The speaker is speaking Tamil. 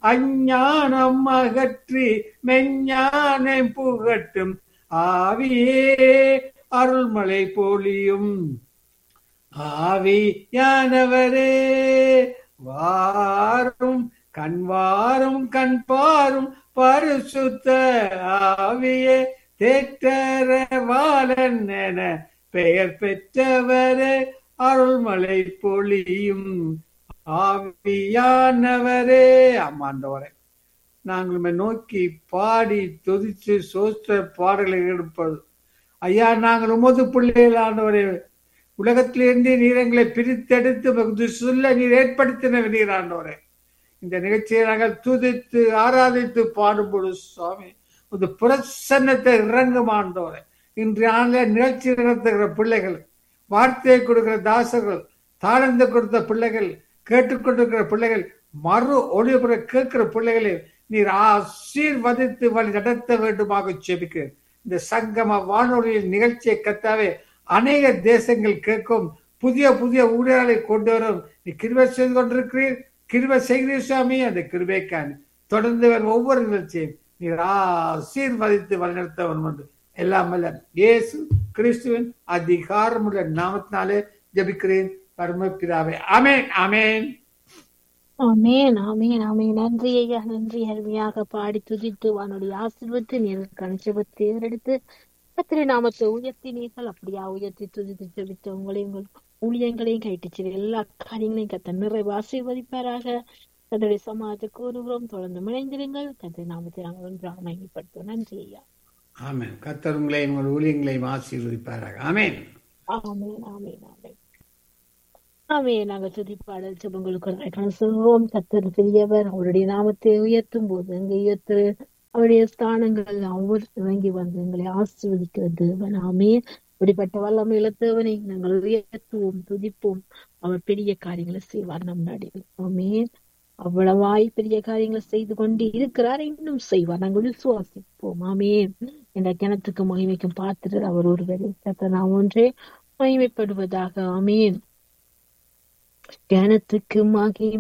அஞ்ஞானம் அகற்றி மெஞ்ஞானம் புகட்டும் ஆவியே அருள்மலை பொழியும் ஆவியானவரே வாரும் கண் வாரும் கண் பாரும் பரிசுத்த ஆவியே தேற்றரவாளன் என பெயர் பெற்றவரே அருள்மலை பொழியும் ஆவியானவரே ஆமாண்டவரே நாங்கள் நோக்கி பாடி துதிச்சு சோஸ்திர பாடலை எடுப்பது ஐயா நாங்கள் உமது பிள்ளைகள் ஆண்டவரே உலகத்திலிருந்து நீர் எங்களை பிரித்தெடுத்து சொல்ல நீர் ஏற்படுத்தின நீர் ஆண்டவரே இந்த நிகழ்ச்சியை நாங்கள் துதித்து ஆராதித்து பாடும்பொழுது சுவாமி ஒரு பிரசன்னத்தை இறங்கும் ஆண்டவரே இன்று ஆண்ல நிகழ்ச்சி நடத்துகிற பிள்ளைகள் வார்த்தையை கொடுக்கிற தாசர்கள் தாழ்ந்து கொடுத்த பிள்ளைகள் கேட்டுக்கொண்டிருக்கிற பிள்ளைகள் மறு ஒளிபுற கேட்கிற பிள்ளைகளை நீர் ஆசீர்வதித்து வழி நடத்த வேண்டுமாக செபிக்கிறேன் இந்த சங்கம வானொலியில் நிகழ்ச்சியை கத்தாவே அநேக தேசங்கள் கேட்கும் புதிய புதிய ஊழியர்களை கொண்டு வரும் நீ கிருபை செய்து கொண்டிருக்கிறீர் கிருபை செய்கிறீர் சுவாமி அந்த கிருபைக்கான தொடர்ந்து வரும் ஒவ்வொரு நிகழ்ச்சியும் நீர் ஆசீர்வதித்து வழிநடத்தவன் வந்து எல்லாம் அல்ல இயேசு கிறிஸ்துவின் அதிகாரமுள்ள நாமத்தினாலே ஜபிக்கிறேன் பரமபிதாவே அமேன் அமேன் ஆமேன் ஆமேன் ஆமேன் நன்றி ஐயா நன்றி அருமையாக பாடி துதித்து வானுடைய ஆசிர்வத்து நீர் கணிச்சபத்தை ஏறெடுத்து கத்திரி நாமத்தை உயர்த்தி நீங்கள் அப்படியா உயர்த்தி துதித்து ஜெபித்து உங்களையும் உங்கள் ஊழியங்களையும் கைட்டு எல்லா காரியங்களையும் கத்த நிறைவு ஆசீர்வதிப்பாராக கத்தருடைய சமாஜத்தை கூறுகிறோம் தொடர்ந்து இணைந்திருங்கள் கத்திரி நாமத்தை நாங்கள் ஒன்றாக மகிமைப்படுத்துவோம் நன்றி ஐயா ஆமேன் கத்தர் உங்களையும் உங்கள் ஊழியங்களையும் ஆசீர்வதிப்பாராக ஆமேன் ஆமேன் ஆமேன் ஆமேன் ஆமே நாங்கள் துதிப்பாடல் ஜபங்களுக்கு சொல்வோம் கத்தர் பெரியவர் அவருடைய நாமத்தை உயர்த்தும் போது அங்கே உயர்த்து அவருடைய ஸ்தானங்கள் ஒவ்வொரு இறங்கி வந்து எங்களை ஆசீர்வதிக்கிறது தேவன் ஆமே இப்படிப்பட்ட வல்லமை இழத்தவனை நாங்கள் உயர்த்துவோம் துதிப்போம் அவர் பெரிய காரியங்களை செய்வார் நம் நாடில் ஆமே அவ்வளவாய் பெரிய காரியங்களை செய்து கொண்டு இருக்கிறார் இன்னும் செய்வார் நாங்கள் விசுவாசிப்போம் ஆமே என்ற கிணத்துக்கு மகிமைக்கும் பார்த்துட்டு அவர் ஒருவர் கத்த நாம் ஒன்றே மகிமைப்படுவதாக ஆமேன் கிணத்துக்கு மகிமை